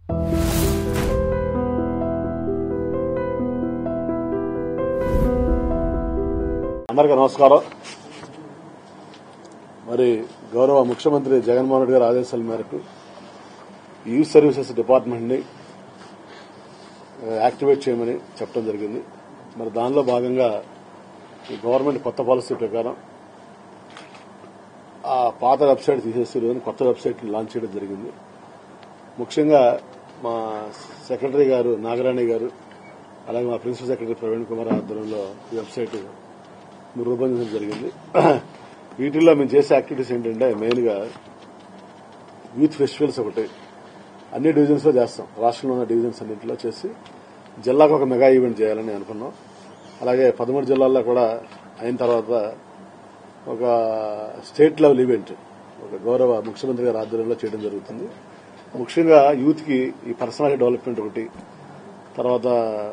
అందరికీ నమస్కారం మరి గౌరవ ముఖ్యమంత్రి జగన్మోహన్ రెడ్డి గారి ఆదేశాల మేరకు యూత్ సర్వీసెస్ డిపార్ట్మెంట్ ని యాక్టివేట్ చేయమని చెప్పడం జరిగింది మరి దానిలో భాగంగా ఈ గవర్నమెంట్ కొత్త పాలసీ ప్రకారం ఆ పాత వెబ్సైట్ తీసేసి ఈరోజు కొత్త వెబ్సైట్ లాంచ్ చేయడం జరిగింది ముఖ్యంగా మా సెక్రటరీ గారు నాగరాణి గారు అలాగే మా ప్రిన్సిపల్ సెక్రటరీ ప్రవీణ్ కుమార్ ఆధ్వర్యంలో ఈ వెబ్సైట్ రూపొందించడం జరిగింది వీటిల్లో మేము చేసే యాక్టివిటీస్ ఏంటంటే మెయిన్ గా యూత్ ఫెస్టివల్స్ ఒకటి అన్ని డివిజన్స్ లో చేస్తాం రాష్ట్రంలో ఉన్న డివిజన్స్ అన్నింటిలో చేసి జిల్లాకు ఒక మెగా ఈవెంట్ చేయాలని అనుకున్నాం అలాగే పదమూడు జిల్లాల్లో కూడా అయిన తర్వాత ఒక స్టేట్ లెవెల్ ఈవెంట్ ఒక గౌరవ ముఖ్యమంత్రి గారి ఆధ్వర్యంలో చేయడం జరుగుతుంది ముఖ్యంగా యూత్ కి ఈ పర్సనాలిటీ డెవలప్మెంట్ ఒకటి తర్వాత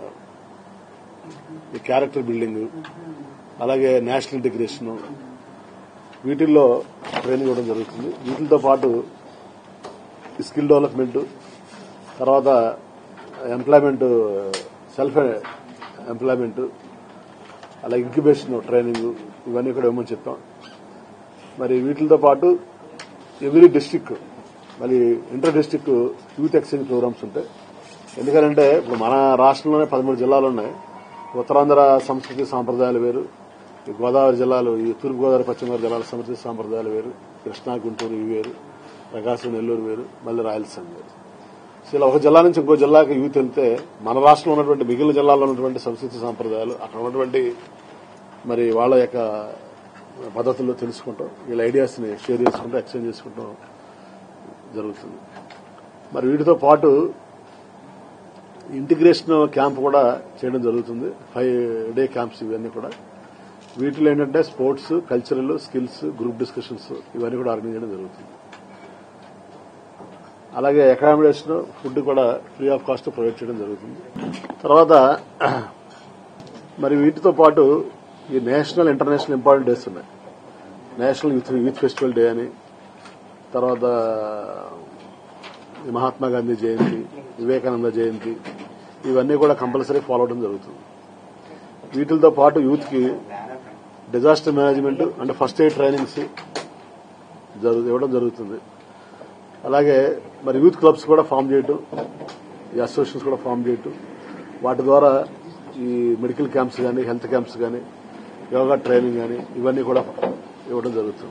ఈ క్యారెక్టర్ బిల్డింగ్ అలాగే నేషనల్ ఇంటిగ్రేషన్ వీటిల్లో ట్రైనింగ్ ఇవ్వడం జరుగుతుంది వీటితో పాటు ఈ స్కిల్ డెవలప్మెంట్ తర్వాత ఎంప్లాయ్మెంట్ సెల్ఫ్ ఎంప్లాయ్మెంట్ అలా ఇంక్యుబేషన్ ట్రైనింగ్ ఇవన్నీ కూడా ఇవ్వమని చెప్పాం మరి వీటితో పాటు ఎవ్రీ డిస్టిక్ మరి inter district youth exchange programmes ఉంటాయి ఎందుకంటే ఇప్పుడు మన రాష్ట్రంలోనే పదమూడు జిల్లాలు ఉన్నాయి ఉత్తరాంధ్ర సంస్కృతి సాంప్రదాయాలు వేరు ఈ గోదావరి జిల్లాలు ఈ తూర్పు గోదావరి పశ్చిమ గోదావరి జిల్లాల సంస్కృతి సాంప్రదాయాలు వేరు కృష్ణా గుంటూరు ఇవి వేరు ప్రకాశం నెల్లూరు వేరు మళ్ళీ రాయలసీమ వేరు సో ఇలా ఒక జిల్లా నుంచి ఇంకో జిల్లాకి యూత్ వెళ్తే మన రాష్ట్రంలో ఉన్నటువంటి మిగిలిన జిల్లాల్లో ఉన్నటువంటి సంస్కృతి సాంప్రదాయాలు అక్కడ ఉన్నటువంటి మరి వాళ్ళ యొక్క పద్ధతుల్లో తెలుసుకుంటాం వీళ్ళ ఐడియాస్ ని షేర్ చేసుకుంటాం ఎక్స్చేంజ్ చేసుకుంటాం జరుగుతుంది మరి వీటితో పాటు ఇంటిగ్రేషన్ క్యాంప్ కూడా చేయడం జరుగుతుంది ఫైవ్ డే క్యాంప్స్ ఇవన్నీ కూడా వీటిలో ఏంటంటే sports cultural skills group discussions ఇవన్నీ కూడా ఆర్గనైజ్ చేయడం జరుగుతుంది అలాగే అకామిడేషన్ ఫుడ్ కూడా ఫ్రీ ఆఫ్ కాస్ట్ ప్రొవైడ్ చేయడం జరుగుతుంది తర్వాత మరి వీటితో పాటు ఈ నేషనల్ ఇంటర్నేషనల్ ఇంపార్టెంట్ డేస్ ఉన్నాయి national youth youth festival day అని తర్వాత ఈ మహాత్మా గాంధీ జయంతి వివేకానంద జయంతి ఇవన్నీ కూడా కంపల్సరీ ఫాలో అవడం జరుగుతుంది వీటితో పాటు యూత్ కి డిజాస్టర్ మేనేజ్మెంట్ అంటే ఫస్ట్ ఎయిడ్ ట్రైనింగ్స్ జరుగు- ఇవ్వడం జరుగుతుంది అలాగే మరి యూత్ క్లబ్స్ కూడా ఫామ్ చేయటం ఈ అసోసియేషన్స్ కూడా ఫామ్ చేయటం వాటి ద్వారా ఈ మెడికల్ క్యాంప్స్ కానీ హెల్త్ క్యాంప్స్ కానీ యోగా ట్రైనింగ్ కానీ ఇవన్నీ కూడా ఇవ్వడం జరుగుతుంది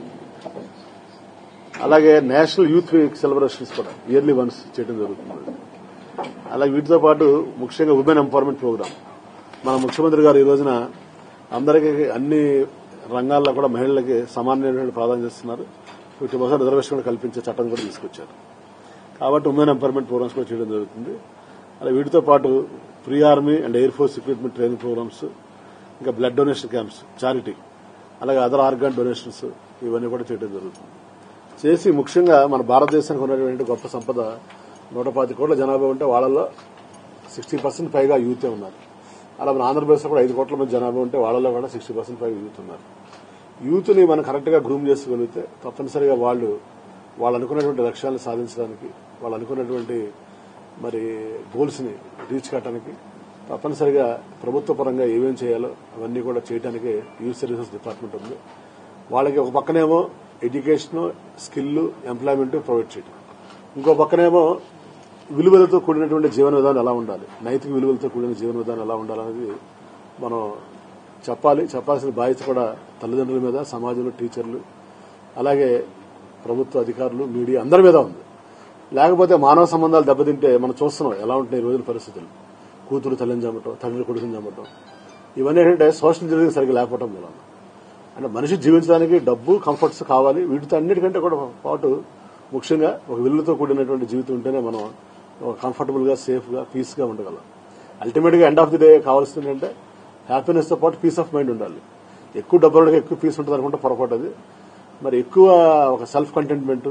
అలాగే నేషనల్ యూత్ వీక్ సెలబ్రేషన్స్ కూడా ఇయర్లీ వన్స్ చేయడం జరుగుతుంది అలాగే వీటితో పాటు ముఖ్యంగా ఉమెన్ ఎంపవర్మెంట్ ప్రోగ్రామ్ మన ముఖ్యమంత్రి గారు ఈ రోజున అందరికీ అన్ని రంగాల్లో కూడా మహిళలకి సమానమైన ప్రాధాన్యత ఇస్తున్నారు వీటి కోసం రిజర్వేషన్ కల్పించే చట్టం కూడా తీసుకొచ్చారు కాబట్టి ఉమెన్ ఎంపవర్మెంట్ ప్రోగ్రామ్స్ కూడా చేయడం జరుగుతుంది అలా వీటితో పాటు pre army and air force equipment training programmes ఇంకా బ్లడ్ డొనేషన్ క్యాంప్స్ చారిటీ అలాగే అదర్ ఆర్గాన్ డొనేషన్స్ ఇవన్నీ కూడా చేయడం జరుగుతుంది చేసి ముఖ్యంగా మన భారతదేశానికి ఉన్నటువంటి గొప్ప సంపద నూట పాతి కోట్ల జనాభా ఉంటే వాళ్ళలో సిక్స్టీ పర్సెంట్ పైగా యూతే ఉన్నారు అలా మన ఆంధ్రప్రదేశ్లో కూడా ఐదు కోట్ల మంది జనాభా ఉంటే వాళ్ళలో కూడా సిక్స్టీ పర్సెంట్ పైగా యూత్ ఉన్నారు యూత్ ని మనం కరెక్ట్ గా గ్రూమ్ చేసుకోగలిగితే తప్పనిసరిగా వాళ్ళు వాళ్ళు అనుకున్నటువంటి లక్ష్యాలను సాధించడానికి వాళ్ళు అనుకున్నటువంటి మరి గోల్స్ ని రీచ్ కావడానికి తప్పనిసరిగా ప్రభుత్వ పరంగా ఏమేం చేయాలో అవన్నీ కూడా చేయడానికి యూత్ సర్వీసెస్ డిపార్ట్మెంట్ ఉంది వాళ్ళకి ఒక పక్కనేమో ఎడ్యుకేషన్ స్కిల్ ఎంప్లాయ్మెంట్ ప్రొవైడ్ చేయడం ఇంకో పక్కనేమో విలువలతో కూడినటువంటి జీవన విధానం ఎలా ఉండాలి నైతిక విలువలతో కూడిన జీవన విధానం ఎలా ఉండాలనేది మనం చెప్పాలి చెప్పాల్సిన బాధ్యత కూడా తల్లిదండ్రుల మీద సమాజంలో టీచర్లు అలాగే ప్రభుత్వ అధికారులు మీడియా అందరి మీద ఉంది లేకపోతే మానవ సంబంధాలు దెబ్బతింటే మనం చూస్తున్నాం ఎలా ఉంటున్నాయి ఈ రోజుల పరిస్థితులు కూతురు తల్లిని చంపటం తండ్రి కొడుకుని చంపటం ఇవన్నీ ఏంటంటే సోషల్ ఇంజనీరింగ్ సరిగ్గా లేకపోవడం మూలన అంటే మనిషి జీవించడానికి డబ్బు కంఫర్ట్స్ కావాలి వీటితో అన్నిటికంటే కూడా పాటు ముఖ్యంగా ఒక విలువతో కూడినటువంటి జీవితం ఉంటేనే మనం ఒక కంఫర్టబుల్ గా సేఫ్ గా పీస్ గా ఉండగలం అల్టిమేట్ గా ఎండ్ ఆఫ్ ది డే కావాల్సింది ఏంటంటే హ్యాపీనెస్ తో పాటు పీస్ ఆఫ్ మైండ్ ఉండాలి ఎక్కువ డబ్బులు ఎక్కువ పీస్ ఉంటుంది అనుకుంటే పొరపాటు అది మరి ఎక్కువ ఒక సెల్ఫ్ కంటెంట్మెంట్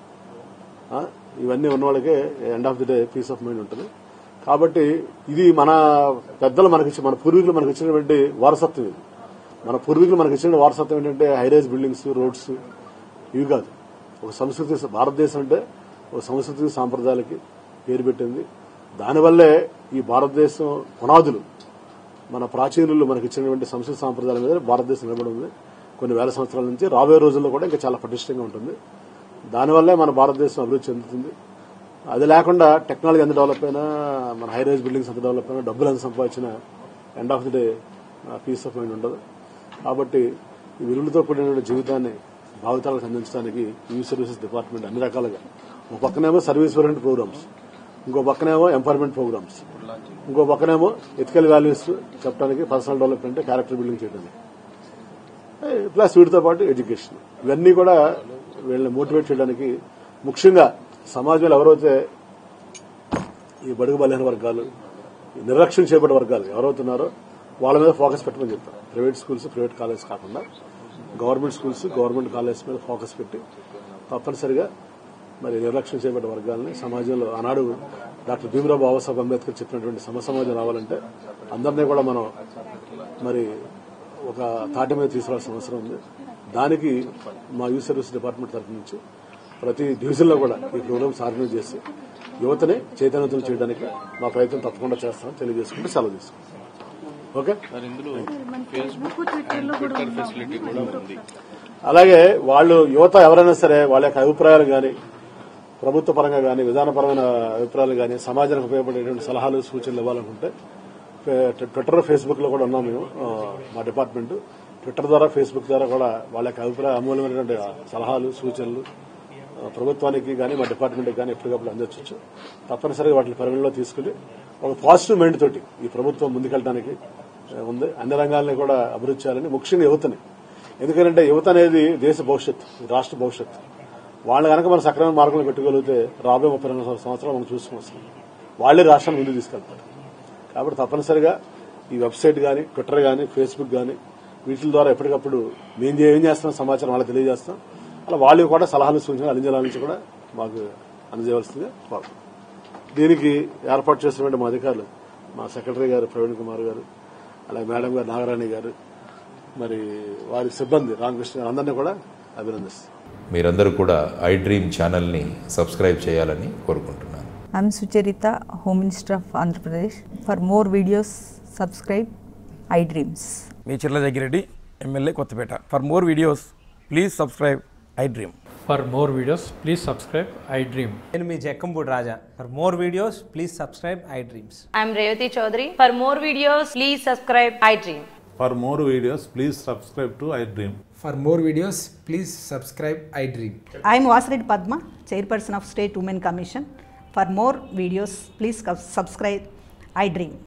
ఇవన్నీ ఉన్న వాళ్ళకే end of the day peace of mind ఉంటుంది కాబట్టి ఇది మన పెద్దలు మనకి మన పూర్వీకులు మనకి ఇచ్చినటువంటి వారసత్వం ఇది మన పూర్వీకులు మనకి ఇచ్చిన వారసత్వం ఏంటంటే హైరైజ్ బిల్డింగ్స్ రోడ్స్ ఇవి కాదు ఒక సంస్కృతి భారతదేశం అంటే ఒక సంస్కృతి సాంప్రదాయాలకి పేరు పెట్టింది దానివల్లే ఈ భారతదేశం పునాదులు మన ప్రాచీనులు మనకి ఇచ్చినటువంటి సంస్కృతి సాంప్రదాయాల మీద భారతదేశం నిలబడి ఉంది కొన్ని వేల సంవత్సరాల నుంచి రాబోయే రోజుల్లో కూడా ఇంకా చాలా పటిష్టంగా ఉంటుంది దానివల్లే మన భారతదేశం అభివృద్ధి చెందుతుంది అది లేకుండా టెక్నాలజీ ఎంత డెవలప్ అయినా మన హై రైజ్ బిల్డింగ్స్ ఎంత డెవలప్ అయినా డబ్బులు ఎంత సంపాదించినా end of the day peace of mind ఉండదు కాబట్టి ఈ విలువలతో కూడిన జీవితాన్ని భావితాలకు అందించడానికి యూ సర్వీసెస్ డిపార్ట్మెంట్ అన్ని రకాలుగా ఒక పక్కనేమో సర్వీస్ ఓరియంటెడ్ ప్రోగ్రామ్స్ ఇంకో పక్కనేమో ఎంపవర్మెంట్ ప్రోగ్రామ్స్ ఇంకో పక్కనేమో ఎథికల్ వాల్యూస్ చెప్పడానికి పర్సనల్ డెవలప్మెంట్ క్యారెక్టర్ బిల్డింగ్ చేయడానికి ప్లస్ వీటితో పాటు ఎడ్యుకేషన్ ఇవన్నీ కూడా వీళ్ళని మోటివేట్ చేయడానికి ముఖ్యంగా సమాజంలో ఎవరైతే ఈ బడుగు బలహీన వర్గాలు ఈ నిర్లక్ష్యం చేయబడే వర్గాలు ఎవరైతున్నారో వాళ్ళ మీద ఫోకస్ పెట్టమని చెప్తాం ప్రైవేట్ స్కూల్స్ ప్రైవేట్ కాలేజ్ కాకుండా గవర్నమెంట్ స్కూల్స్ గవర్నమెంట్ కాలేజ్ మీద ఫోకస్ పెట్టి తప్పనిసరిగా మరి నిర్లక్ష్యం చేయబడ్డ వర్గాలని సమాజంలో ఆనాడు డాక్టర్ భీమరావు బాబాసాహెబ్ అంబేద్కర్ చెప్పినటువంటి సమ సమాజం రావాలంటే అందరినీ కూడా మనం మరి ఒక తాటి మీద తీసుకురావాల్సిన అవసరం ఉంది దానికి మా యూత్ సర్వీస్ డిపార్ట్మెంట్ తరఫు నుంచి ప్రతి డివిజన్లో కూడా ఈ ప్రోగ్రామ్స్ ఆర్గనైజ్ చేసి యువతని చైతన్యవంతులు చేయడానికి మా ప్రయత్నం తప్పకుండా చేస్తామని తెలియజేసుకుంటూ సెలవు తీసుకుంటాం ఓకే సార్ ఇందులో ఫేస్బుక్ ట్విట్టర్ ఫెసిలిటీ కూడా ఉంది అలాగే వాళ్ళు యువత ఎవరైనా సరే వాళ్ళ యొక్క అభిప్రాయాలు కానీ ప్రభుత్వ పరంగా కానీ విధానపరమైన అభిప్రాయాలు కానీ సమాజానికి ఉపయోగపడేటువంటి సలహాలు సూచనలు ఇవ్వాలనుకుంటే ఫే- ట్విట్టర్ ఫేస్బుక్ లో కూడా ఉన్నాం మేము ఆ, మా డిపార్ట్మెంట్ ట్విట్టర్ ద్వారా ఫేస్బుక్ ద్వారా కూడా వాళ్ళ యొక్క అభిప్రాయ అమూల్యమైనటువంటి సలహాలు సూచనలు ఆ, ప్రభుత్వానికి కానీ మా డిపార్ట్మెంట్కి కానీ ఎప్పటికప్పుడు అందించవచ్చు తప్పనిసరిగా వాటిని పరిగణలో తీసుకుని ఒక పాజిటివ్ మైండ్ తోటి ఈ ప్రభుత్వం ముందుకెళ్ళడానికి ఆ, ఉంది అన్ని రంగాలని కూడా అభివృద్ధి చేయాలని ముఖ్యంగా యువతని ఎందుకంటే యువత అనేది దేశ భవిష్యత్తు ఈ రాష్ట్ర భవిష్యత్తు వాళ్ళు కనుక మనం సక్రమ మార్గంలో పెట్టుకోగలిగితే రాబోయే ముప్పై రెండు సంవత్సరాలు మనం చూసుకుని వస్తాం వాళ్ళే రాష్ట్రాన్ని ముందుకు తీసుకెళ్తారు కాబట్టి తప్పనిసరిగా ఈ వెబ్సైట్ కానీ ట్విట్టర్ కానీ ఫేస్బుక్ కానీ వీటి ద్వారా ఎప్పటికప్పుడు మేము ఏం చేస్తున్నాం సమాచారం వాళ్ళకి తెలియజేస్తాం అలా వాళ్ళు కూడా సలహాలు సూచనలు అందించాల నుంచి కూడా మాకు అందజేయవలసిందిగా కోరుతున్నాం దీనికి ఏర్పాటు చేసినటువంటి మా అధికారులు మా సెక్రటరీ గారు ప్రవీణ్ కుమార్ గారు అలాగే మేడం గారు నాగరాణి గారు మరి వారి సిబ్బంది రామకృష్ణ గారు అందరినీ కూడా అభినందిస్తాం మీరందరూ కూడా ఐ డ్రీమ్ ఛానల్ని సబ్స్క్రైబ్ చేయాలని కోరుకుంటున్నాను I'm Sucharita, Home Minister of Andhra Pradesh. For more videos, subscribe iDreams. మీ Chirla Jaggireddy MLA Kothapeta for more videos please subscribe I dream For more videos, please subscribe I Dream. నేను మీ Jakkampudi Raja for more videos please subscribe I dreams I'm Revati Chaudhary. For more videos, please subscribe iDream. For more videos, please subscribe to iDream. For more videos, please subscribe iDream. I am Vasireddy Padma, Chairperson of State Women Commission. For more videos, please subscribe iDream.